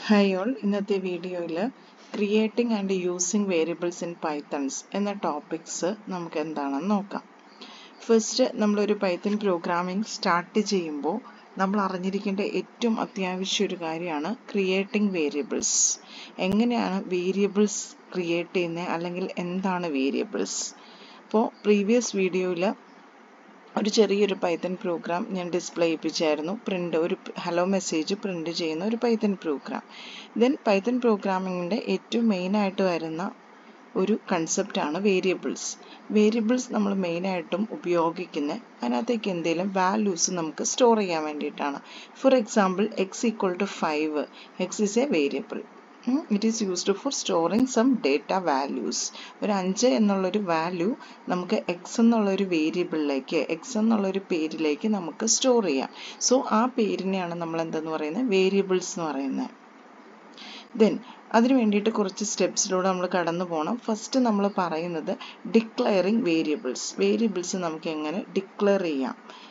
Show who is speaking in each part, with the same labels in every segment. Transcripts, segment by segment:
Speaker 1: hi all ഇന്നത്തെ വീഡിയോയിൽ creating and using variables in Pythons എന്ന ടോപ്പിക്സ് നമുക്ക് എന്താണെന്ന് നോക്കാം ഫസ്റ്റ് നമ്മളൊരു പൈത്തൺ പ്രോഗ്രാമിംഗ് സ്റ്റാർട്ട് ചെയ്യുമ്പോൾ നമ്മൾ അറിഞ്ഞിരിക്കേണ്ട ഏറ്റവും അത്യാവശ്യ ഒരു കാര്യമാണ് ക്രിയേറ്റിംഗ് വേരിയബിൾസ് എങ്ങനെയാണ് വേരിയബിൾസ് ക്രിയേറ്റ് ചെയ്യുന്നത് അല്ലെങ്കിൽ എന്താണ് വേരിയബിൾസ് അപ്പോൾ പ്രീവിയസ് വീഡിയോയിൽ ഒരു ചെറിയൊരു പൈത്തൺ പ്രോഗ്രാം ഞാൻ ഡിസ്പ്ലേ ചെയ്യിപ്പിച്ചായിരുന്നു പ്രിൻ്റ് ഒരു ഹലോ മെസ്സേജ് പ്രിൻ്റ് ചെയ്യുന്ന ഒരു പൈത്തൺ പ്രോഗ്രാം ദെൻ പൈത്തൺ പ്രോഗ്രാമിങ്ങിൻ്റെ ഏറ്റവും മെയിനായിട്ട് വരുന്ന ഒരു കൺസെപ്റ്റാണ് വേരിയബിൾസ് വേരിയബിൾസ് നമ്മൾ മെയിനായിട്ടും ഉപയോഗിക്കുന്നത് അതിനകത്തേക്ക് എന്തെങ്കിലും വാല്യൂസ് നമുക്ക് സ്റ്റോർ ചെയ്യാൻ വേണ്ടിയിട്ടാണ് for example X equal to five X is a variable it is used for storing some data values ഒരു അഞ്ച് എന്നുള്ളൊരു വാല്യൂ നമുക്ക് എക്സ് എന്നുള്ളൊരു വേരിയബിളിലേക്ക് എക്സ് എന്നുള്ളൊരു പേരിലേക്ക് നമുക്ക് സ്റ്റോർ ചെയ്യാം സോ ആ പേരിനെയാണ് നമ്മൾ എന്തെന്ന് പറയുന്നത് വേരിയബിൾസ് എന്ന് പറയുന്നത് ദെൻ അതിന് വേണ്ടിയിട്ട് കുറച്ച് സ്റ്റെപ്സിലൂടെ നമ്മൾ കടന്നു പോകണം ഫസ്റ്റ് നമ്മൾ പറയുന്നത് ഡിക്ലെയറിങ് വേരിയബിൾസ് വേരിയബിൾസ് നമുക്ക് എങ്ങനെ ഡിക്ലെയർ ചെയ്യാം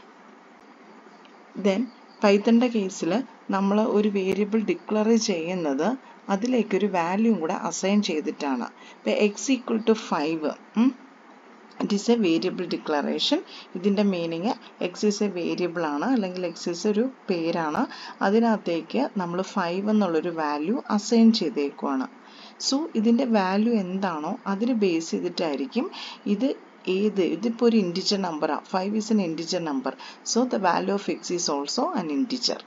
Speaker 1: ദെൻ പൈത്തൻ്റെ കേസിൽ നമ്മൾ ഒരു വേരിയബിൾ ഡിക്ലെയർ ചെയ്യുന്നത് അതിലേക്കൊരു വാല്യൂം കൂടെ അസൈൻ ചെയ്തിട്ടാണ് ഇപ്പോൾ X equal to five it is a variable declaration ഇതിൻ്റെ meaning X is a variable ആണ് അല്ലെങ്കിൽ എക്സ് ഈസ് ഒരു പേരാണ് അതിനകത്തേക്ക് നമ്മൾ ഫൈവ് എന്നുള്ളൊരു വാല്യൂ അസൈൻ ചെയ്തേക്കുവാണ് സോ ഇതിൻ്റെ വാല്യൂ എന്താണോ അതിന് ബേസ് ചെയ്തിട്ടായിരിക്കും ഇത് ഏത് ഇതിപ്പോൾ ഒരു ഇൻറ്റിജർ നമ്പറാണ് five is an integer number so the value of X is also an integer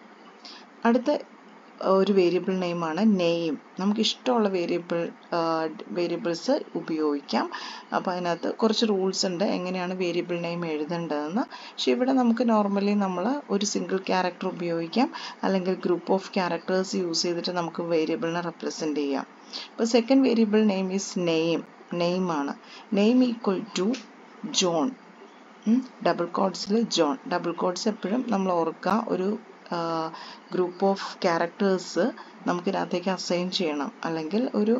Speaker 1: അടുത്ത ഒരു വേരിയബിൾ നെയിമാണ് നെയിം നമുക്ക് ഇഷ്ടമുള്ള വേരിയബിൾ വേരിയബിൾസ് ഉപയോഗിക്കാം അപ്പോൾ അതിനകത്ത് കുറച്ച് റൂൾസ് ഉണ്ട് എങ്ങനെയാണ് വേരിയബിൾ നെയിം എഴുതേണ്ടതെന്ന് പക്ഷേ ഇവിടെ നമുക്ക് നോർമലി നമ്മൾ ഒരു സിംഗിൾ ക്യാരക്ടർ ഉപയോഗിക്കാം അല്ലെങ്കിൽ ഗ്രൂപ്പ് ഓഫ് ക്യാരക്ടേഴ്സ് യൂസ് ചെയ്തിട്ട് നമുക്ക് വേരിയബിളിനെ റെപ്രസെൻറ്റ് ചെയ്യാം ഇപ്പോൾ second variable name is name name ആണ് name equal to John double കോഡ്സിൽ ജോൺ ഡബിൾ കോഡ്സ് എപ്പോഴും നമ്മൾ ഓർക്കുക ഒരു ഗ്രൂപ്പ് ഓഫ് ക്യാരക്ടേഴ്സ് നമുക്കിതിനകത്തേക്ക് അസൈൻ ചെയ്യണം അല്ലെങ്കിൽ ഒരു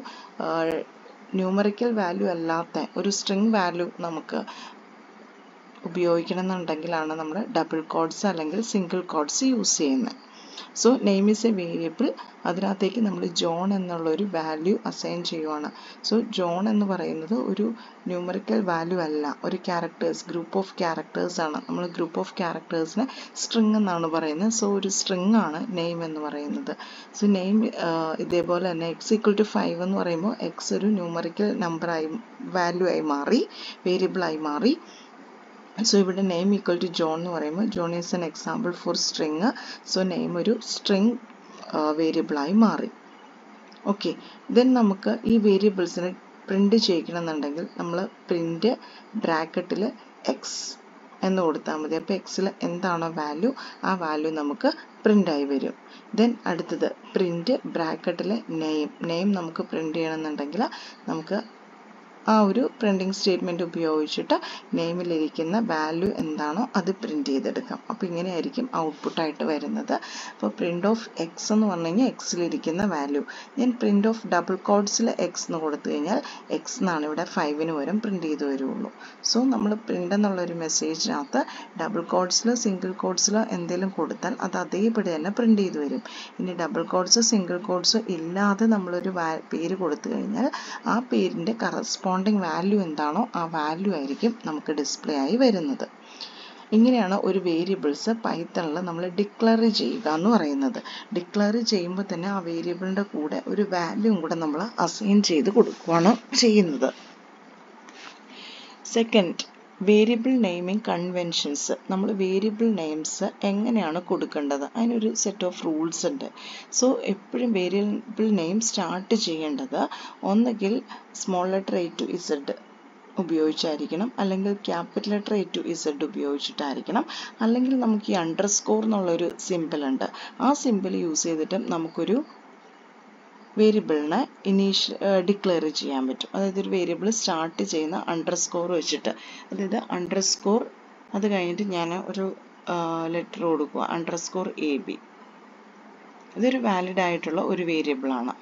Speaker 1: ന്യൂമറിക്കൽ വാല്യൂ അല്ലാത്ത ഒരു സ്ട്രിങ് വാല്യൂ നമുക്ക് ഉപയോഗിക്കണം എന്നുണ്ടെങ്കിലാണ് നമ്മൾ ഡബിൾ കോഡ്സ് അല്ലെങ്കിൽ സിംഗിൾ കോഡ്സ് യൂസ് ചെയ്യുന്നത് so name is a variable അതിനകത്തേക്ക് നമ്മൾ ജോൺ എന്നുള്ള ഒരു വാല്യൂ അസൈൻ ചെയ്യുവാണ് സോ ജോൺ എന്ന് പറയുന്നത് ഒരു ന്യൂമറിക്കൽ വാല്യൂ അല്ല ഒരു ക്യാരക്ടേഴ്സ് ഗ്രൂപ്പ് ഓഫ് ക്യാരക്ടേഴ്സ് ആണ് നമ്മൾ ഗ്രൂപ്പ് ഓഫ് ക്യാരക്ടേഴ്സിനെ സ്ട്രിങ് എന്നാണ് പറയുന്നത് സോ ഒരു സ്ട്രിങ് ആണ് നെയിം എന്ന് പറയുന്നത് സോ നെയിം ഇതേപോലെ തന്നെ എക്സ് ഈക്വൽ ടു ഫൈവ് എന്ന് പറയുമ്പോൾ എക്സ് ഒരു ന്യൂമറിക്കൽ നമ്പറായി വാല്യൂ ആയി മാറി വേരിയബിൾ ആയി മാറി സോ ഇവിടെ നെയിം ഈക്വൽ ടു ജോൺ എന്ന് പറയുമ്പോൾ John is an example for string so name ഒരു സ്ട്രിങ് വേരിയബിളായി മാറി ഓക്കെ ദെൻ നമുക്ക് ഈ വേരിയബിൾസിനെ പ്രിൻ്റ് ചെയ്യിക്കണമെന്നുണ്ടെങ്കിൽ നമ്മൾ പ്രിൻ്റ് ബ്രാക്കറ്റിൽ എക്സ് എന്ന് കൊടുത്താൽ മതി അപ്പോൾ എക്സിൽ എന്താണോ വാല്യൂ ആ വാല്യൂ നമുക്ക് പ്രിൻ്റായി വരും ദെൻ അടുത്തത് പ്രിൻ്റ് ബ്രാക്കറ്റിൽ നെയിം നെയിം നമുക്ക് പ്രിൻ്റ് ചെയ്യണമെന്നുണ്ടെങ്കിൽ നമുക്ക് ആ ഒരു പ്രിൻറ്റിങ് സ്റ്റേറ്റ്മെൻറ്റ് ഉപയോഗിച്ചിട്ട് നെയിമിലിരിക്കുന്ന വാല്യൂ എന്താണോ അത് പ്രിൻറ്റ് ചെയ്തെടുക്കാം അപ്പോൾ ഇങ്ങനെയായിരിക്കും ഔട്ട്പുട്ടായിട്ട് വരുന്നത് അപ്പോൾ പ്രിൻ്റ് ഓഫ് എക്സ് എന്ന് പറഞ്ഞു കഴിഞ്ഞാൽ എക്സിലിരിക്കുന്ന വാല്യൂ ഞാൻ പ്രിൻ്റ് ഓഫ് ഡബിൾ കോഡ്സിൽ എക്സ് എന്ന് കൊടുത്തു കഴിഞ്ഞാൽ എക്സ് എന്നാണ് ഇവിടെ ഫൈവിന് വരും പ്രിൻറ്റ് ചെയ്ത് വരുള്ളൂ സോ നമ്മൾ പ്രിൻ്റ് എന്നുള്ളൊരു മെസ്സേജിനകത്ത് ഡബിൾ കോഡ്സിലോ സിംഗിൾ കോഡ്സിലോ എന്തെങ്കിലും കൊടുത്താൽ അത് അതേപടി തന്നെ പ്രിൻറ്റ് ചെയ്ത് വരും ഇനി ഡബിൾ കോഡ്സോ സിംഗിൾ കോഡ്സോ ഇല്ലാതെ നമ്മളൊരു പേര് കൊടുത്തു കഴിഞ്ഞാൽ ആ പേരിൻ്റെ കറസ്പോണ്ട് കറസ്പോണ്ടിങ് വാല്യൂ എന്താണോ ആ വാല്യൂ ആയിരിക്കും നമുക്ക് ഡിസ്പ്ലേ ആയി വരുന്നത് ഇങ്ങനെയാണ് ഒരു വേരിയബിൾസ് പൈത്തണിൽ നമ്മൾ ഡിക്ലെയർ ചെയ്യുക എന്ന് പറയുന്നത് ഡിക്ലെയർ ചെയ്യുമ്പോൾ തന്നെ ആ വേരിയബിളിൻ്റെ കൂടെ ഒരു വാല്യൂം കൂടെ നമ്മൾ അസൈൻ ചെയ്ത് കൊടുക്കുകയാണ് ചെയ്യുന്നത് സെക്കൻഡ് വേരിയബിൾ നെയിമിംഗ് കൺവെൻഷൻസ് നമ്മൾ വേരിയബിൾ നെയിംസ് എങ്ങനെയാണ് കൊടുക്കേണ്ടത് അതിനൊരു സെറ്റ് ഓഫ് റൂൾസ് ഉണ്ട് സോ എപ്പോഴും വേരിയബിൾ നെയിം സ്റ്റാർട്ട് ചെയ്യേണ്ടത് ഒന്നുകിൽ small letter A to Z ഉപയോഗിച്ചായിരിക്കണം അല്ലെങ്കിൽ capital letter A to Z ഉപയോഗിച്ചിട്ടായിരിക്കണം അല്ലെങ്കിൽ നമുക്ക് ഈ അണ്ടർ സ്കോർ എന്നുള്ളൊരു സിമ്പിൾ ഉണ്ട് ആ സിമ്പിൾ യൂസ് ചെയ്തിട്ടും നമുക്കൊരു വേരിയബിളിനെ ഇനീഷ്യ ഡിക്ലെയർ ചെയ്യാൻ പറ്റും അതായത് ഒരു വേരിയബിൾ സ്റ്റാർട്ട് ചെയ്യുന്ന അണ്ടർ സ്കോർ വെച്ചിട്ട് അതായത് അണ്ടർ സ്കോർ അത് കഴിഞ്ഞിട്ട് ഞാൻ ഒരു ലെറ്റർ കൊടുക്കുക അണ്ടർ സ്കോർ എ ബി ഇതൊരു വാലിഡ് ആയിട്ടുള്ള ഒരു വേരിയബിളാണ്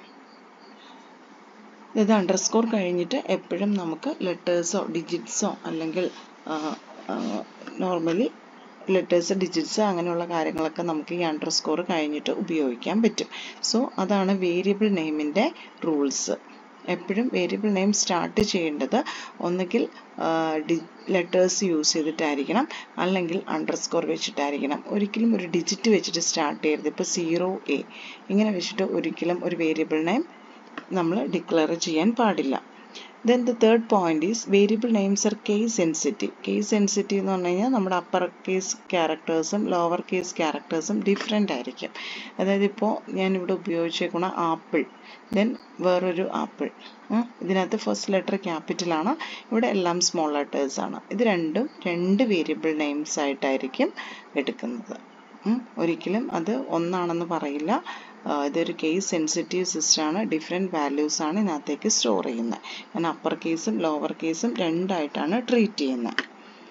Speaker 1: ഇത് അണ്ടർ സ്കോർ കഴിഞ്ഞിട്ട് എപ്പോഴും നമുക്ക് ലെറ്റേഴ്സോ ഡിജിറ്റ്സോ അല്ലെങ്കിൽ നോർമലി ലെറ്റേഴ്സ് ഡിജിറ്റ്സ് അങ്ങനെയുള്ള കാര്യങ്ങളൊക്കെ നമുക്ക് ഈ അണ്ടർ സ്കോർ കഴിഞ്ഞിട്ട് ഉപയോഗിക്കാൻ പറ്റും സോ അതാണ് വേരിയബിൾ നെയിമിൻ്റെ റൂൾസ് എപ്പോഴും വേരിയബിൾ നെയിം സ്റ്റാർട്ട് ചെയ്യേണ്ടത് ഒന്നുകിൽ ഡി ലെറ്റേഴ്സ് യൂസ് ചെയ്തിട്ടായിരിക്കണം അല്ലെങ്കിൽ അണ്ടർ സ്കോർ വെച്ചിട്ടായിരിക്കണം ഒരിക്കലും ഒരു ഡിജിറ്റ് വെച്ചിട്ട് സ്റ്റാർട്ട് ചെയ്യരുത് ഇപ്പോൾ സീറോ എ ഇങ്ങനെ വെച്ചിട്ട് ഒരിക്കലും ഒരു വേരിയബിൾ നെയിം നമ്മൾ ഡിക്ലെയർ ചെയ്യാൻ പാടില്ല then the third point is variable names are case sensitive case sensitive എന്ന് പറഞ്ഞു കഴിഞ്ഞാൽ നമ്മുടെ അപ്പർ കേസ് ക്യാരക്ടേഴ്സും ലോവർ കേസ് ക്യാരക്ടേഴ്സും ഡിഫറെൻ്റ് ആയിരിക്കും അതായത് ഇപ്പോൾ ഞാനിവിടെ ഉപയോഗിച്ചേക്കുന്ന ആപ്പിൾ ദെൻ വേറൊരു ആപ്പിൾ ഇതിനകത്ത് ഫസ്റ്റ് ലെറ്റർ ക്യാപിറ്റലാണ് ഇവിടെ എല്ലാം സ്മോൾ ലെറ്റേഴ്സാണ് ഇത് രണ്ടും രണ്ട് വേരിയബിൾ നെയിംസ് ആയിട്ടായിരിക്കും എടുക്കുന്നത് ഒരിക്കലും അത് ഒന്നാണെന്ന് പറയില്ല ഇതൊരു കേസ് സെൻസിറ്റീവ് സിസ്റ്റമാണ് ഡിഫറെൻറ്റ് വാല്യൂസ് ആണ് ഇതിനകത്തേക്ക് സ്റ്റോർ ചെയ്യുന്നത് ഞാൻ അപ്പർ കേസും ലോവർ കേസും രണ്ടായിട്ടാണ് ട്രീറ്റ് ചെയ്യുന്നത്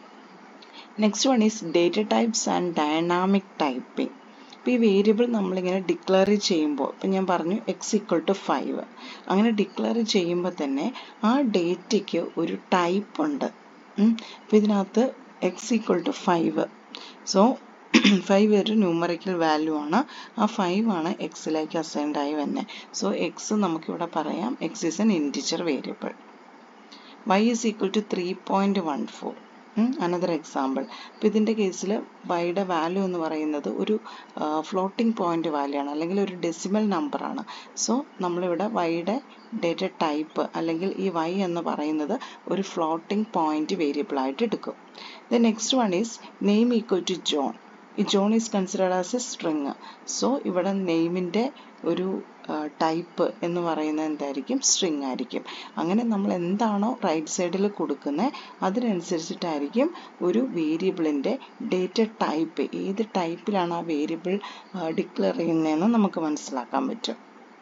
Speaker 1: next one is data types and dynamic typing ഇപ്പോൾ ഈ വേരിയബിൾ നമ്മളിങ്ങനെ ഡിക്ലെയർ ചെയ്യുമ്പോൾ ഇപ്പം ഞാൻ പറഞ്ഞു എക്സ് ഈക്വൽ ടു ഫൈവ് അങ്ങനെ ഡിക്ലെയർ ചെയ്യുമ്പോൾ തന്നെ ആ ഡേറ്റയ്ക്ക് ഒരു ടൈപ്പ് ഉണ്ട് അപ്പോൾ ഇതിനകത്ത് X equal to five so five ഒരു ന്യൂമറിക്കൽ വാല്യൂ ആണ് ആ ഫൈവ് ആണ് എക്സിലേക്ക് അസൈൻഡ് ആയി വരുന്നത് സോ എക്സ് നമുക്കിവിടെ പറയാം X is an integer variable Y is equal to three point one four another example അപ്പോൾ ഇതിൻ്റെ കേസിൽ വൈയുടെ വാല്യൂ എന്ന് പറയുന്നത് ഒരു ഫ്ലോട്ടിംഗ് പോയിന്റ് വാല്യൂ ആണ് അല്ലെങ്കിൽ ഒരു ഡെസിമൽ നമ്പറാണ് സോ നമ്മളിവിടെ വൈയുടെ ഡേറ്റ ടൈപ്പ് അല്ലെങ്കിൽ ഈ വൈ എന്ന് പറയുന്നത് ഒരു ഫ്ലോട്ടിംഗ് പോയിന്റ് വേരിയബിൾ ആയിട്ട് എടുക്കും the next one is name equal to John ഈ John is considered as a string so ഇവിടെ നെയിമിൻ്റെ ഒരു ടൈപ്പ് എന്ന് പറയുന്നത് എന്തായിരിക്കും സ്ട്രിങ് ആയിരിക്കും അങ്ങനെ നമ്മൾ എന്താണോ റൈറ്റ് സൈഡിൽ കൊടുക്കുന്നത് അതിനനുസരിച്ചിട്ടായിരിക്കും ഒരു വേരിയബിളിൻ്റെ ഡേറ്റ ടൈപ്പ് ഏത് ടൈപ്പിലാണ് ആ വേരിയബിൾ ഡിക്ലെയർ ചെയ്യുന്നതെന്ന് നമുക്ക് മനസ്സിലാക്കാൻ പറ്റും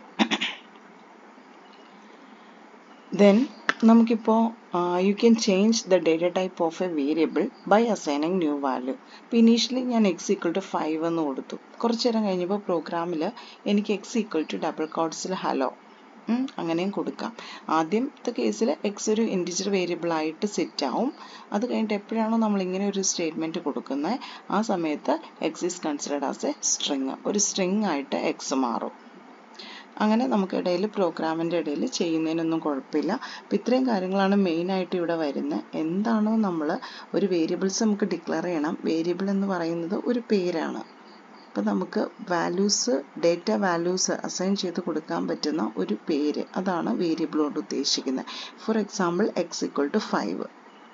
Speaker 1: ദെൻ നമുക്കിപ്പോൾ you can change the data type of a variable by assigning new value ഇപ്പോൾ ഇനീഷ്യലി ഞാൻ എക്സ് ഈക്വൽ ടു ഫൈവ് എന്ന് കൊടുത്തു കുറച്ച് നേരം കഴിഞ്ഞപ്പോൾ പ്രോഗ്രാമിൽ എനിക്ക് എക്സ് ഈക്വൽ ടു ഡബിൾ കോഡ്സിൽ ഹലോ അങ്ങനെയും കൊടുക്കാം ആദ്യത്തെ കേസിൽ എക്സ് ഒരു ഇൻറ്റിജർ വേരിയബിൾ ആയിട്ട് സെറ്റ് ആവും അത് കഴിഞ്ഞിട്ട് എപ്പോഴാണോ നമ്മൾ ഇങ്ങനെ ഒരു സ്റ്റേറ്റ്മെൻറ്റ് കൊടുക്കുന്നത് ആ സമയത്ത് X is considered as a string ഒരു സ്ട്രിങ് ആയിട്ട് എക്സ് മാറും അങ്ങനെ നമുക്ക് ഇടയിൽ പ്രോഗ്രാമിൻ്റെ ഇടയിൽ ചെയ്യുന്നതിനൊന്നും കുഴപ്പമില്ല അപ്പോൾ ഇത്രയും കാര്യങ്ങളാണ് മെയിനായിട്ട് ഇവിടെ വരുന്നത് എന്താണോ നമ്മൾ ഒരു വേരിയബിൾസ് നമുക്ക് ഡിക്ലെയർ ചെയ്യണം വേരിയബിൾ എന്ന് പറയുന്നത് ഒരു പേരാണ് അപ്പോൾ നമുക്ക് വാല്യൂസ് ഡേറ്റ വാല്യൂസ് അസൈൻ ചെയ്ത് കൊടുക്കാൻ പറ്റുന്ന ഒരു പേര് അതാണ് വേരിയബിൾ കൊണ്ട് ഉദ്ദേശിക്കുന്നത് for example X equal to five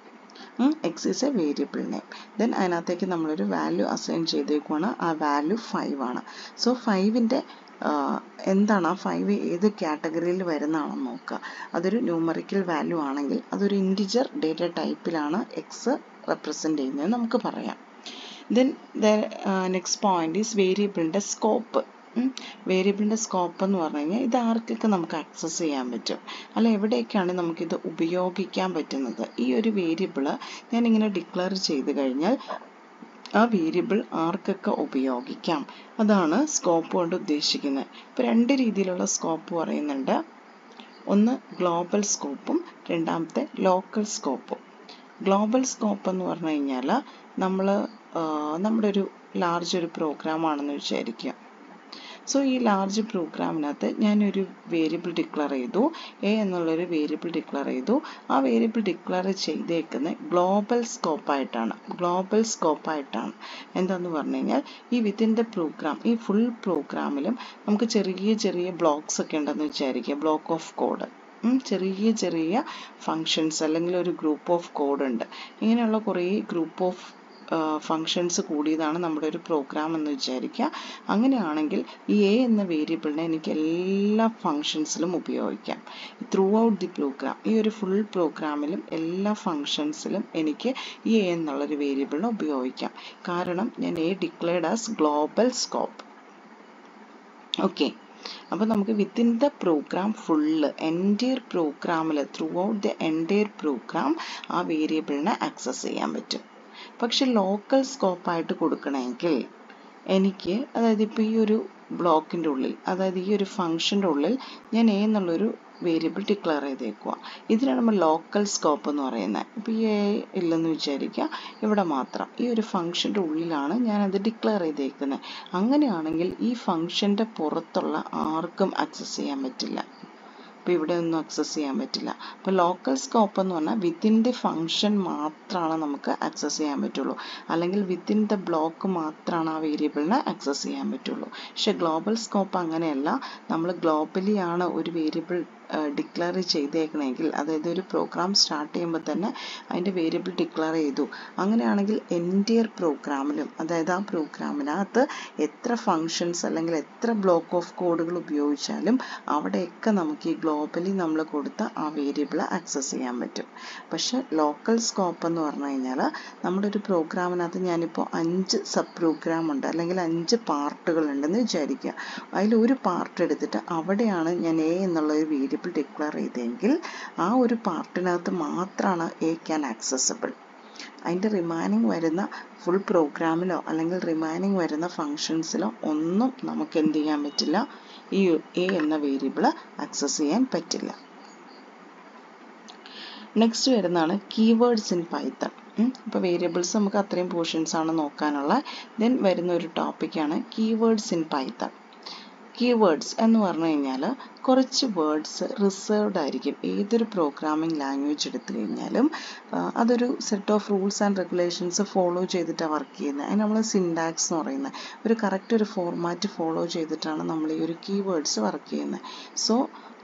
Speaker 1: X is a variable name then അതിനകത്തേക്ക് നമ്മളൊരു വാല്യൂ അസൈൻ ചെയ്തേക്കുവാണ് ആ വാല്യൂ ഫൈവ് ആണ് സോ ഫൈവിൻ്റെ എന്താണ് ആ ഫൈവ് ഏത് കാറ്റഗറിയിൽ വരുന്നതാണെന്ന് നോക്കുക അതൊരു ന്യൂമറിക്കൽ വാല്യൂ ആണെങ്കിൽ അതൊരു ഇൻറ്റിജർ ഡേറ്റ ടൈപ്പിലാണ് എക്സ് റെപ്രസെൻ്റ് ചെയ്യുന്നത് നമുക്ക് പറയാം then the next point is വേരിയബിളിൻ്റെ സ്കോപ്പ് വേരിയബിളിൻ്റെ സ്കോപ്പ് എന്ന് പറഞ്ഞു കഴിഞ്ഞാൽ ഇത് ആർക്കൊക്കെ നമുക്ക് ആക്സസ് ചെയ്യാൻ പറ്റും അല്ല എവിടെയൊക്കെയാണ് നമുക്കിത് ഉപയോഗിക്കാൻ പറ്റുന്നത് ഈ ഒരു വേരിയബിൾ ഞാനിങ്ങനെ ഡിക്ലെയർ ചെയ്ത് കഴിഞ്ഞാൽ ആ വേരിയബിൾ ആർക്കൊക്കെ ഉപയോഗിക്കാം അതാണ് സ്കോപ്പ് കൊണ്ട് ഉദ്ദേശിക്കുന്നത് ഇപ്പോൾ രണ്ട് രീതിയിലുള്ള സ്കോപ്പ് പറയുന്നുണ്ട് ഒന്ന് ഗ്ലോബൽ സ്കോപ്പും രണ്ടാമത്തെ ലോക്കൽ സ്കോപ്പും ഗ്ലോബൽ സ്കോപ്പ് എന്ന് പറഞ്ഞു കഴിഞ്ഞാൽ നമ്മൾ നമ്മുടെ ഒരു ലാർജ് ഒരു പ്രോഗ്രാം ആണെന്ന് വിചാരിക്കുക സോ ഈ ലാർജ് പ്രോഗ്രാമിനകത്ത് ഞാനൊരു വേരിയബിൾ ഡിക്ലെയർ ചെയ്തു എ എന്നുള്ളൊരു വേരിയബിൾ ഡിക്ലെയർ ചെയ്തു ആ വേരിയബിൾ ഡിക്ലെയർ ചെയ്തേക്കുന്നത് ഗ്ലോബൽ സ്കോപ്പായിട്ടാണ് ഗ്ലോബൽ സ്കോപ്പായിട്ടാണ് എന്താന്ന് പറഞ്ഞു കഴിഞ്ഞാൽ ഈ വിത്തിൻ ദ പ്രോഗ്രാം ഈ ഫുൾ പ്രോഗ്രാമിലും നമുക്ക് ചെറിയ ചെറിയ ബ്ലോക്സ് ഒക്കെ ഉണ്ടെന്ന് വിചാരിക്കുക ബ്ലോക്ക് ഓഫ് കോഡ് ചെറിയ ചെറിയ ഫങ്ഷൻസ് അല്ലെങ്കിൽ ഒരു ഗ്രൂപ്പ് ഓഫ് കോഡ് ഉണ്ട് ഇങ്ങനെയുള്ള കുറേ ഗ്രൂപ്പ് ഓഫ് ഫങ്ഷൻസ് കൂടിയതാണ് നമ്മുടെ ഒരു പ്രോഗ്രാം എന്ന് വിചാരിക്കുക അങ്ങനെയാണെങ്കിൽ ഈ എ എന്ന വേരിയബിളിനെ എനിക്ക് എല്ലാ ഫങ്ഷൻസിലും ഉപയോഗിക്കാം ത്രൂ ഔട്ട് ദി പ്രോഗ്രാം ഈ ഒരു ഫുൾ പ്രോഗ്രാമിലും എല്ലാ ഫങ്ഷൻസിലും എനിക്ക് ഈ എ എന്നുള്ളൊരു വേരിയബിളിനെ ഉപയോഗിക്കാം കാരണം ഞാൻ A declared as global scope okay അപ്പോൾ നമുക്ക് within the program full entire പ്രോഗ്രാമിൽ throughout the entire program ആ വേരിയബിളിനെ ആക്സസ് ചെയ്യാൻ പറ്റും പക്ഷെ ലോക്കൽ സ്കോപ്പായിട്ട് കൊടുക്കണമെങ്കിൽ എനിക്ക് അതായത് ഇപ്പോൾ ഈ ഒരു ബ്ലോക്കിൻ്റെ ഉള്ളിൽ അതായത് ഈ ഒരു ഫംഗ്ഷൻ്റെ ഉള്ളിൽ ഞാൻ എ എന്നുള്ളൊരു വേരിയബിൾ ഡിക്ലെയർ ചെയ്തേക്കുക ഇതിനാണ് നമ്മൾ ലോക്കൽ സ്കോപ്പ് എന്ന് പറയുന്നത് ഇപ്പോൾ ഈ എ ഇല്ലെന്ന് വിചാരിക്കുക ഇവിടെ മാത്രം ഈ ഒരു ഫംഗ്ഷൻ്റെ ഉള്ളിലാണ് ഞാനത് ഡിക്ലെയർ ചെയ്തേക്കുന്നത് അങ്ങനെയാണെങ്കിൽ ഈ ഫംഗ്ഷൻ്റെ പുറത്തുള്ള ആർക്കും ആക്സസ് ചെയ്യാൻ പറ്റില്ല അപ്പോൾ ഇവിടെ ഒന്നും ആക്സസ് ചെയ്യാൻ പറ്റില്ല അപ്പോൾ ലോക്കൽ സ്കോപ്പ് എന്ന് പറഞ്ഞാൽ വിത്തിൻ ദി ഫംഗ്ഷൻ മാത്രമാണ് നമുക്ക് ആക്സസ് ചെയ്യാൻ പറ്റുള്ളൂ അല്ലെങ്കിൽ വിത്തിൻ ദ ബ്ലോക്ക് മാത്രമാണ് ആ വേരിയബിളിനെ ആക്സസ് ചെയ്യാൻ പറ്റുള്ളൂ പക്ഷേ ഗ്ലോബൽ സ്കോപ്പ് അങ്ങനെയല്ല നമ്മൾ ഗ്ലോബലി ആണ് ഒരു വേരിയബിൾ ഡിക്ലെയർ ചെയ്തേക്കണമെങ്കിൽ അതായത് ഒരു പ്രോഗ്രാം സ്റ്റാർട്ട് ചെയ്യുമ്പോൾ തന്നെ അതിൻ്റെ വേരിയബിൾ ഡിക്ലെയർ ചെയ്തു അങ്ങനെയാണെങ്കിൽ എൻറ്റിയർ പ്രോഗ്രാമിലും അതായത് ആ പ്രോഗ്രാമിനകത്ത് എത്ര ഫങ്ഷൻസ് അല്ലെങ്കിൽ എത്ര ബ്ലോക്ക് ഓഫ് കോഡുകൾ ഉപയോഗിച്ചാലും അവിടെയൊക്കെ നമുക്ക് ഈ ഗ്ലോബലി നമ്മൾ കൊടുത്ത ആ വേരിയബിൾ ആക്സസ് ചെയ്യാൻ പറ്റും പക്ഷെ ലോക്കൽ സ്കോപ്പ് എന്ന് പറഞ്ഞു കഴിഞ്ഞാൽ നമ്മുടെ ഒരു പ്രോഗ്രാമിനകത്ത് ഞാനിപ്പോൾ അഞ്ച് സബ് പ്രോഗ്രാം ഉണ്ട് അല്ലെങ്കിൽ അഞ്ച് പാർട്ടുകൾ ഉണ്ടെന്ന് വിചാരിക്കുക അതിൽ ഒരു പാർട്ട് എടുത്തിട്ട് അവിടെയാണ് ഞാൻ എ എന്നുള്ള ഒരു വേരിയബിൾ ഡിക്ലെയർ ചെയ്തതെങ്കിൽ ആ ഒരു പാർട്ടിനകത്ത് മാത്രമാണ് എ ക്യാൻ ആക്സസബിൾ അതിൻ്റെ റിമൈനിങ് വരുന്ന ഫുൾ പ്രോഗ്രാമിലോ അല്ലെങ്കിൽ റിമൈനിങ് വരുന്ന ഫങ്ഷൻസിലോ ഒന്നും നമുക്ക് എന്ത് ചെയ്യാൻ പറ്റില്ല ഈ എ എന്ന വേരിയബിൾ ആക്സസ് ചെയ്യാൻ പറ്റില്ല നെക്സ്റ്റ് വരുന്നതാണ് കീവേഡ്സ് ഇൻ പൈത്തൺ ഇപ്പോൾ വേരിയബിൾസ് നമുക്ക് അത്രയും പോർഷൻസ് ആണ് നോക്കാനുള്ള ദെൻ വരുന്ന ഒരു ടോപ്പിക്കാണ് കീവേഡ്സ് ഇൻ പൈത്തൺ കീവേഡ്സ് എന്ന് പറഞ്ഞു കഴിഞ്ഞാൽ കുറച്ച് വേർഡ്സ് റിസർവ്ഡ് ആയിരിക്കും ഏതൊരു പ്രോഗ്രാമിംഗ് ലാംഗ്വേജ് എടുത്തു കഴിഞ്ഞാലും അതൊരു set of rules and regulations follow ചെയ്തിട്ടാണ് വർക്ക് ചെയ്യുന്നത് അതിന് നമ്മൾ സിൻഡാക്സ് എന്ന് പറയുന്നത് ഒരു കറക്റ്റ് ഒരു ഫോർമാറ്റ് ഫോളോ ചെയ്തിട്ടാണ് നമ്മൾ ഈ ഒരു കീവേഡ്സ് വർക്ക് ചെയ്യുന്നത് സോ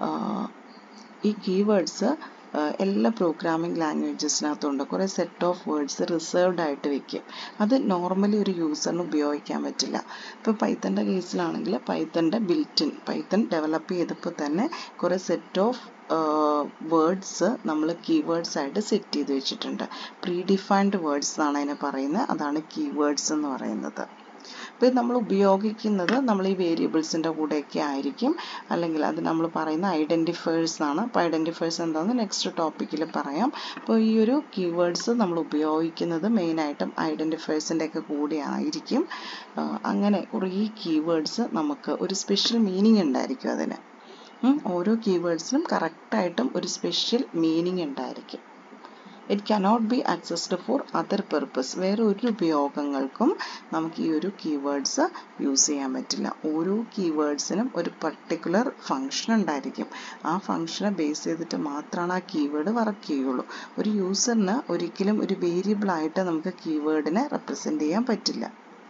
Speaker 1: ഈ കീവേഡ്സ് എല്ലാ പ്രോഗ്രാമിംഗ് ലാംഗ്വേജസിനകത്തുണ്ട് കുറേ സെറ്റ് ഓഫ് വേർഡ്സ് റിസർവ്ഡ് ആയിട്ട് വെക്കും അത് നോർമലി ഒരു യൂസറിന് ഉപയോഗിക്കാൻ പറ്റില്ല ഇപ്പോൾ പൈത്തൻ്റെ കേസിലാണെങ്കിൽ പൈത്തൻ്റെ ബിൽറ്റിൻ പൈത്തൺ ഡെവലപ്പ് ചെയ്തപ്പോൾ തന്നെ കുറേ സെറ്റ് ഓഫ് വേർഡ്സ് നമ്മൾ കീവേഡ്സ് ആയിട്ട് സെറ്റ് ചെയ്ത് വെച്ചിട്ടുണ്ട് പ്രീ ഡിഫൈൻഡ് വേർഡ്സ് എന്നാണ് അതിനെ പറയുന്നത് അതാണ് കീവേഡ്സ് എന്ന് പറയുന്നത് അപ്പോൾ നമ്മൾ ഉപയോഗിക്കുന്നത് നമ്മൾ ഈ വേരിയബിൾസിൻ്റെ കൂടെയൊക്കെ ആയിരിക്കും അല്ലെങ്കിൽ അത് നമ്മൾ പറയുന്ന ഐഡൻറ്റിഫയേഴ്സ് എന്നാണ് അപ്പോൾ ഐഡൻറ്റിഫയേഴ്സ് എന്താണെന്ന് നെക്സ്റ്റ് ടോപ്പിക്കിൽ പറയാം അപ്പോൾ ഈ ഒരു കീവേഡ്സ് നമ്മൾ ഉപയോഗിക്കുന്നത് മെയിനായിട്ടും ഐഡൻറ്റിഫയേഴ്സിൻ്റെ ഒക്കെ കൂടെ ആയിരിക്കും അങ്ങനെ കുറേ കീവേഡ്സ് നമുക്ക് ഒരു സ്പെഷ്യൽ മീനിങ് ഉണ്ടായിരിക്കും അതിന് ഓരോ കീവേഡ്സിനും കറക്റ്റായിട്ടും ഒരു സ്പെഷ്യൽ മീനിങ് ഉണ്ടായിരിക്കും it cannot be accessed for other purpose വേറെ ഒരു ഉപയോഗങ്ങൾക്കും നമുക്ക് ഈ ഒരു കീവേഡ്സ് യൂസ് ചെയ്യാൻ പറ്റില്ല ഓരോ കീവേഡ്സിനും ഒരു പർട്ടിക്കുലർ ഫങ്ഷൻ ഉണ്ടായിരിക്കും ആ ഫങ്ഷനെ ബേസ് ചെയ്തിട്ട് മാത്രമാണ് ആ കീവേഡ് വർക്ക് ചെയ്യുള്ളൂ ഒരു യൂസറിന് ഒരിക്കലും ഒരു വേരിയബിൾ ആയിട്ട് നമുക്ക് കീവേഡിനെ റെപ്രസെൻ്റ് ചെയ്യാൻ പറ്റില്ല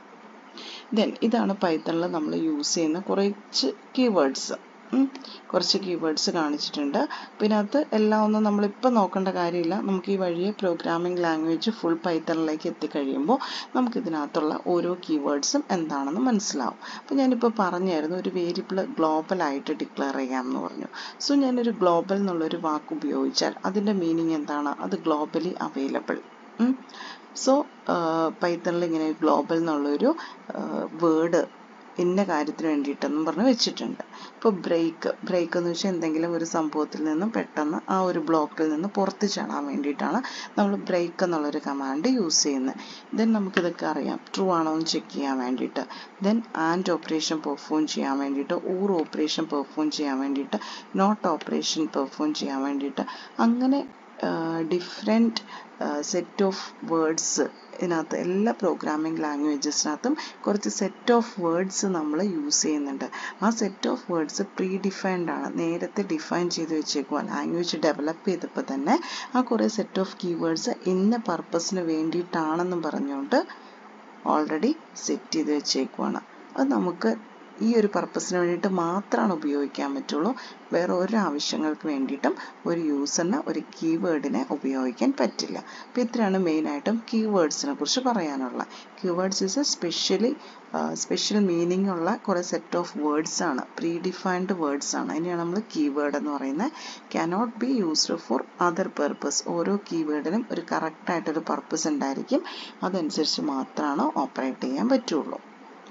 Speaker 1: ദെൻ ഇതാണ് പൈത്തണിൽ നമ്മൾ യൂസ് ചെയ്യുന്ന കുറച്ച് കീവേഡ്സ് കുറച്ച് കീവേഡ്സ് കാണിച്ചിട്ടുണ്ട് പിന്നെ അത് എല്ലാം ഒന്നും നമ്മളിപ്പോൾ നോക്കേണ്ട കാര്യമില്ല നമുക്ക് ഈ വഴിയെ പ്രോഗ്രാമിംഗ് ലാംഗ്വേജ് ഫുൾ പൈത്തണിലേക്ക് എത്തിക്കഴിയുമ്പോൾ നമുക്കിതിനകത്തുള്ള ഓരോ കീവേഡ്സും എന്താണെന്ന് മനസ്സിലാവും അപ്പോൾ ഞാനിപ്പോൾ പറഞ്ഞായിരുന്നു ഒരു വേരിയബിൾ ഗ്ലോബലായിട്ട് ഡിക്ലെയർ ചെയ്യാമെന്ന് പറഞ്ഞു സോ ഞാനൊരു ഗ്ലോബൽ എന്നുള്ളൊരു വാക്ക് ഉപയോഗിച്ചാൽ അതിൻ്റെ മീനിങ് എന്താണ് അത് ഗ്ലോബലി അവൈലബിൾ സോ പൈത്തണിൽ ഇങ്ങനെ ഗ്ലോബൽ എന്നുള്ളൊരു വേർഡ് ഇന്ന കാര്യത്തിന് വേണ്ടിയിട്ടെന്നും പറഞ്ഞ് വെച്ചിട്ടുണ്ട് ഇപ്പോൾ ബ്രേക്ക് ബ്രേക്ക് എന്ന് വെച്ചാൽ എന്തെങ്കിലും ഒരു സംഭവത്തിൽ നിന്നും പെട്ടെന്ന് ആ ഒരു ബ്ലോക്കിൽ നിന്ന് പുറത്ത് ചാടാൻ വേണ്ടിയിട്ടാണ് നമ്മൾ ബ്രേക്ക് എന്നുള്ളൊരു കമാൻഡ് യൂസ് ചെയ്യുന്നത് ദെൻ നമുക്കിതൊക്കെ അറിയാം ട്രൂ ആണോ എന്ന് ചെക്ക് ചെയ്യാൻ വേണ്ടിയിട്ട് ദെൻ ആൻഡ് ഓപ്പറേഷൻ പെർഫോം ചെയ്യാൻ വേണ്ടിയിട്ട് ഊർ ഓപ്പറേഷൻ പെർഫോം ചെയ്യാൻ വേണ്ടിയിട്ട് നോട്ട് ഓപ്പറേഷൻ പെർഫോം ചെയ്യാൻ വേണ്ടിയിട്ട് അങ്ങനെ ഡിഫറെൻറ്റ് സെറ്റ് ഓഫ് വേർഡ്സ് ഇതിനകത്ത് എല്ലാ പ്രോഗ്രാമിംഗ് ലാംഗ്വേജസിനകത്തും കുറച്ച് സെറ്റ് ഓഫ് വേർഡ്സ് നമ്മൾ യൂസ് ചെയ്യുന്നുണ്ട് ആ set of words predefined ആണ് നേരത്തെ ഡിഫൈൻ ചെയ്ത് വെച്ചേക്കുക ലാംഗ്വേജ് ഡെവലപ്പ് ചെയ്തപ്പോൾ തന്നെ ആ കുറേ സെറ്റ് ഓഫ് കീവേഡ്സ് ഇന്ന പർപ്പസിന് വേണ്ടിയിട്ടാണെന്നും പറഞ്ഞുകൊണ്ട് ഓൾറെഡി സെറ്റ് ചെയ്ത് വെച്ചേക്കുവാണ് അത് നമുക്ക് ഈ ഒരു പർപ്പസിന് വേണ്ടിയിട്ട് മാത്രമാണ് ഉപയോഗിക്കാൻ പറ്റുള്ളൂ വേറെ ഒരു ആവശ്യങ്ങൾക്ക് വേണ്ടിയിട്ടും ഒരു യൂസറിന് ഒരു കീവേഡിനെ ഉപയോഗിക്കാൻ പറ്റില്ല അപ്പോൾ ഇത്രയാണ് മെയിനായിട്ടും കീവേഡ്സിനെ കുറിച്ച് പറയാനുള്ള keywords is a specially special meaning ഉള്ള കുറേ സെറ്റ് ഓഫ് വേർഡ്സ് ആണ് പ്രീ ഡിഫൈൻഡ് വേർഡ്സ് ആണ് അതിനെയാണ് നമ്മൾ കീവേഡ് എന്ന് പറയുന്നത് cannot be used for other purpose ഓരോ കീവേഡിനും ഒരു കറക്റ്റായിട്ടൊരു പർപ്പസ് ഉണ്ടായിരിക്കും അതനുസരിച്ച് മാത്രമാണ് ഓപ്പറേറ്റ് ചെയ്യാൻ പറ്റുള്ളൂ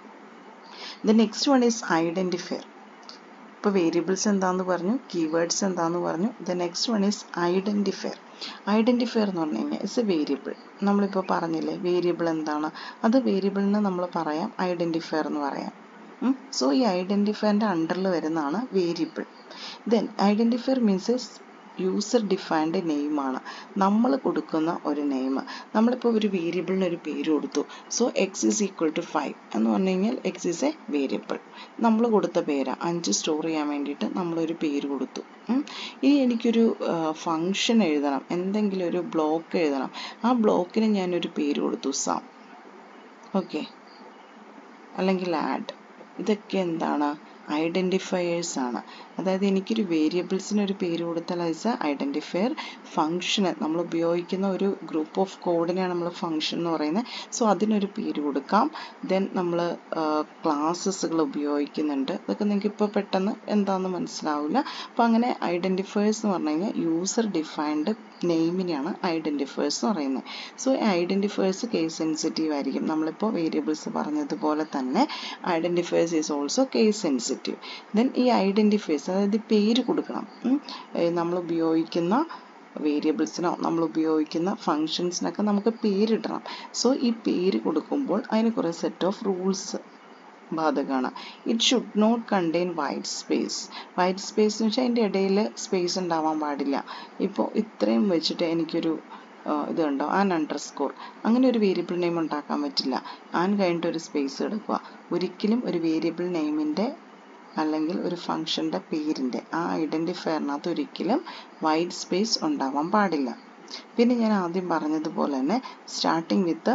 Speaker 1: the next one is identifier ഇപ്പോൾ വേരിയബിൾസ് എന്താന്ന് പറഞ്ഞു കീവേഡ്സ് എന്താന്ന് പറഞ്ഞു the next one is identifier identifier എന്ന് പറഞ്ഞു കഴിഞ്ഞാൽ ഇറ്റ്സ് എ വേരിയബിൾ നമ്മളിപ്പോൾ പറഞ്ഞില്ലേ വേരിയബിൾ എന്താണ് അത് വേരിയബിളിന് നമ്മൾ പറയാം ഐഡൻറ്റിഫയർ എന്ന് പറയാം സോ ഈ ഐഡൻറ്റിഫയറിൻ്റെ അണ്ടറിൽ വരുന്നതാണ് variable then identifier means user defined നെയിമാണ് നമ്മൾ കൊടുക്കുന്ന ഒരു നെയിം നമ്മളിപ്പോൾ ഒരു വേരിയബിളിന് ഒരു പേര് കൊടുത്തു so X is equal to five എന്ന് പറഞ്ഞു കഴിഞ്ഞാൽ എക്സ് ഈസ് എ വേരിയബിൾ നമ്മൾ കൊടുത്ത പേരാ അഞ്ച് സ്റ്റോർ ചെയ്യാൻ വേണ്ടിയിട്ട് നമ്മളൊരു പേര് കൊടുത്തു ഇനി എനിക്കൊരു ഫങ്ഷൻ എഴുതണം എന്തെങ്കിലും ഒരു ബ്ലോക്ക് എഴുതണം ആ ബ്ലോക്കിന് ഞാനൊരു പേര് കൊടുത്തു സം ഓക്കെ അല്ലെങ്കിൽ ആഡ് ഇതൊക്കെ എന്താണ് ഐഡൻറ്റിഫയേഴ്സ് ആണ് അതായത് എനിക്കൊരു വേരിയബിൾസിന് ഒരു പേര് കൊടുത്താൽ ആസ് എ ഐഡൻറ്റിഫയർ ഫങ്ഷന് നമ്മൾ ഉപയോഗിക്കുന്ന ഒരു ഗ്രൂപ്പ് ഓഫ് കോഡിനെയാണ് നമ്മൾ ഫങ്ഷൻ എന്ന് പറയുന്നത് സോ അതിനൊരു പേര് കൊടുക്കാം ദെൻ നമ്മൾ ക്ലാസ്സസുകൾ ഉപയോഗിക്കുന്നുണ്ട് അതൊക്കെ നിങ്ങൾക്ക് ഇപ്പോൾ പെട്ടെന്ന് എന്താണെന്ന് മനസ്സിലാവില്ല അപ്പോൾ അങ്ങനെ ഐഡൻറ്റിഫയേഴ്സ് എന്ന് പറഞ്ഞു കഴിഞ്ഞാൽ യൂസർ ഡിഫൈൻഡ് നെയിമിനെയാണ് ഐഡൻറ്റിഫയേഴ്സ് എന്ന് പറയുന്നത് സോ ഐഡൻറ്റിഫയേഴ്സ് കേസ് സെൻസിറ്റീവ് ആയിരിക്കും നമ്മളിപ്പോൾ വേരിയബിൾസ് പറഞ്ഞതുപോലെ തന്നെ identifiers is also case sensitive then ഈ ഐഡൻറ്റിഫയേഴ്സ് അതായത് പേര് കൊടുക്കണം നമ്മൾ ഉപയോഗിക്കുന്ന വേരിയബിൾസിനോ നമ്മൾ ഉപയോഗിക്കുന്ന ഫങ്ഷൻസിനൊക്കെ നമുക്ക് പേരിടണം സോ ഈ പേര് കൊടുക്കുമ്പോൾ അതിന് കുറേ സെറ്റ് ഓഫ് റൂൾസ് ബാധകമാണ് it should not contain white space white space എന്ന് വെച്ചാൽ അതിൻ്റെ ഇടയിൽ സ്പേസ് ഉണ്ടാവാൻ പാടില്ല ഇപ്പോൾ ഇത്രയും വെച്ചിട്ട് എനിക്കൊരു ഇത് കണ്ടോ ആൻ അണ്ടർ സ്കോർ അങ്ങനെ ഒരു വേരിയബിൾ നെയിം ഉണ്ടാക്കാൻ പറ്റില്ല ആൻ കഴിഞ്ഞിട്ട് ഒരു സ്പേസ് എടുക്കുക ഒരിക്കലും ഒരു വേരിയബിൾ നെയിമിൻ്റെ അല്ലെങ്കിൽ ഒരു ഫങ്ഷൻ്റെ പേരിൻ്റെ ആ ഐഡൻറ്റിഫയറിനകത്ത് ഒരിക്കലും വൈറ്റ് സ്പേസ് ഉണ്ടാവാൻ പാടില്ല പിന്നെ ഞാൻ ആദ്യം പറഞ്ഞതുപോലെ തന്നെ starting with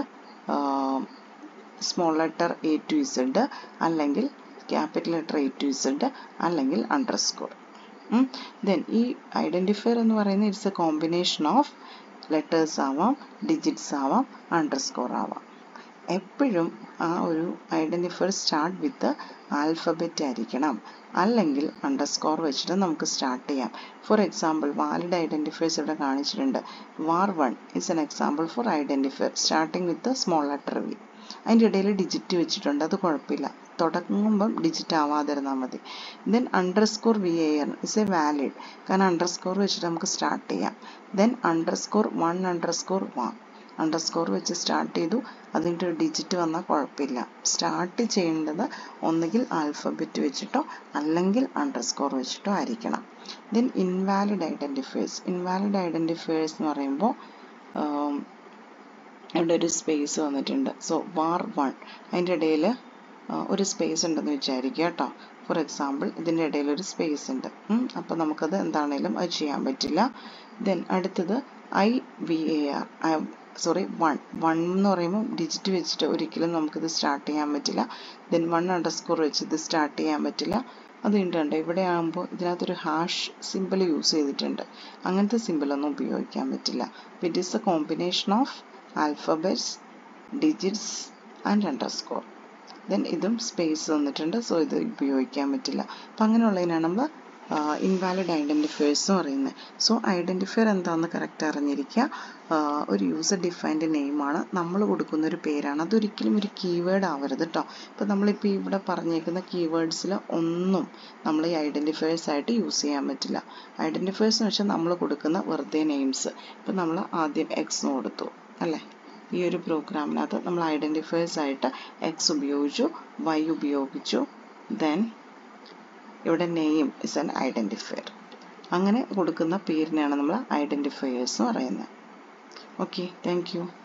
Speaker 1: small letter A to Z അല്ലെങ്കിൽ capital letter A to Z അല്ലെങ്കിൽ അണ്ടർ സ്കോർ ദെൻ ഈ ഐഡൻറ്റിഫയർ എന്ന് പറയുന്നത് it's a combination of letters ആവാം ഡിജിറ്റ്സ് ആവാം അണ്ടർ സ്കോർ ആവാം എപ്പോഴും ആ ഒരു ഐഡൻറ്റിഫയർ സ്റ്റാർട്ട് വിത്ത് ആൽഫബറ്റ് ആയിരിക്കണം അല്ലെങ്കിൽ അണ്ടർ സ്കോർ വെച്ചിട്ട് നമുക്ക് സ്റ്റാർട്ട് ചെയ്യാം ഫോർ എക്സാമ്പിൾ വാലിഡ് ഐഡൻറ്റിഫയേഴ്സ് ഇവിടെ കാണിച്ചിട്ടുണ്ട് var one is an example for identifier starting with small letter V അതിൻ്റെ ഇടയിൽ ഡിജിറ്റ് വെച്ചിട്ടുണ്ട് അത് കുഴപ്പമില്ല തുടങ്ങുമ്പം ഡിജിറ്റ് ആവാതിരുന്നാൽ മതി then underscore V A R is a valid കാരണം അണ്ടർ സ്കോർ വെച്ചിട്ട് നമുക്ക് സ്റ്റാർട്ട് ചെയ്യാം then underscore one underscore one underscore വെച്ച് സ്റ്റാർട്ട് ചെയ്തു അതിൻ്റെ ഒരു ഡിജിറ്റ് വന്നാൽ കുഴപ്പമില്ല സ്റ്റാർട്ട് ചെയ്യേണ്ടത് ഒന്നുകിൽ ആൽഫബറ്റ് വെച്ചിട്ടോ അല്ലെങ്കിൽ അണ്ടർ സ്കോർ വെച്ചിട്ടോ ആയിരിക്കണം then invalid identifiers invalid identifiers എന്ന് പറയുമ്പോൾ ഇവിടെ ഒരു സ്പേസ് വന്നിട്ടുണ്ട് സോ വാർ വൺ അതിൻ്റെ ഇടയിൽ ഒരു സ്പേസ് ഉണ്ടെന്ന് വിചാരിക്കുക കേട്ടോ ഫോർ എക്സാമ്പിൾ ഇതിൻ്റെ ഇടയിൽ ഒരു സ്പേസ് ഉണ്ട് അപ്പോൾ നമുക്കത് എന്താണേലും അത് ചെയ്യാൻ പറ്റില്ല ദെൻ അടുത്തത് I V A R sorry one one എന്ന് പറയുമ്പോൾ ഡിജിറ്റ് വെച്ചിട്ട് ഒരിക്കലും നമുക്കിത് സ്റ്റാർട്ട് ചെയ്യാൻ പറ്റില്ല ദെൻ വൺ അണ്ടർ സ്കോർ വെച്ച് ഇത് സ്റ്റാർട്ട് ചെയ്യാൻ പറ്റില്ല അത് ഉണ്ട് ഇവിടെ ആകുമ്പോൾ ഇതിനകത്തൊരു ഹാഷ് സിമ്പിൾ യൂസ് ചെയ്തിട്ടുണ്ട് അങ്ങനത്തെ സിമ്പിളൊന്നും ഉപയോഗിക്കാൻ പറ്റില്ല it is a combination of alphabets digits and underscore then ഇതും സ്പേസ് തന്നിട്ടുണ്ട് സോ ഇത് ഉപയോഗിക്കാൻ പറ്റില്ല അപ്പം അങ്ങനെയുള്ളതിനാണ് നമ്മൾ ഇൻവാലിഡ് ഐഡൻറ്റിഫയേഴ്സ് എന്ന് പറയുന്നത് സോ ഐഡൻറ്റിഫയർ എന്താണെന്ന് കറക്റ്റ് അറിഞ്ഞിരിക്കുക ഒരു യൂസർ ഡിഫൈൻഡ് നെയിമാണ് നമ്മൾ കൊടുക്കുന്ന ഒരു പേരാണ് അതൊരിക്കലും ഒരു കീവേഡ് ആവരുത് കേട്ടോ ഇപ്പം നമ്മളിപ്പോൾ ഇവിടെ പറഞ്ഞേക്കുന്ന കീവേഡ്സിൽ ഒന്നും നമ്മൾ ഈ ഐഡൻറ്റിഫയേഴ്സ് ആയിട്ട് യൂസ് ചെയ്യാൻ പറ്റില്ല ഐഡൻറ്റിഫയേഴ്സ് എന്ന് വെച്ചാൽ നമ്മൾ കൊടുക്കുന്ന വെറുതെ നെയിംസ് ഇപ്പം നമ്മൾ ആദ്യം എക്സ് കൊടുത്തു അല്ലേ ഈ ഒരു പ്രോഗ്രാമിനകത്ത് നമ്മൾ ഐഡൻറ്റിഫയേഴ്സ് ആയിട്ട് എക്സ് ഉപയോഗിച്ചു വൈ ഉപയോഗിച്ചു ദെൻ ഇവിടെ നെയിം ഇസ് ആൻ ഐഡൻറ്റിഫയർ അങ്ങനെ കൊടുക്കുന്ന പേരിനെയാണ് നമ്മൾ ഐഡൻറ്റിഫയേഴ്സ് എന്ന് പറയുന്നത് ഓക്കെ താങ്ക് യു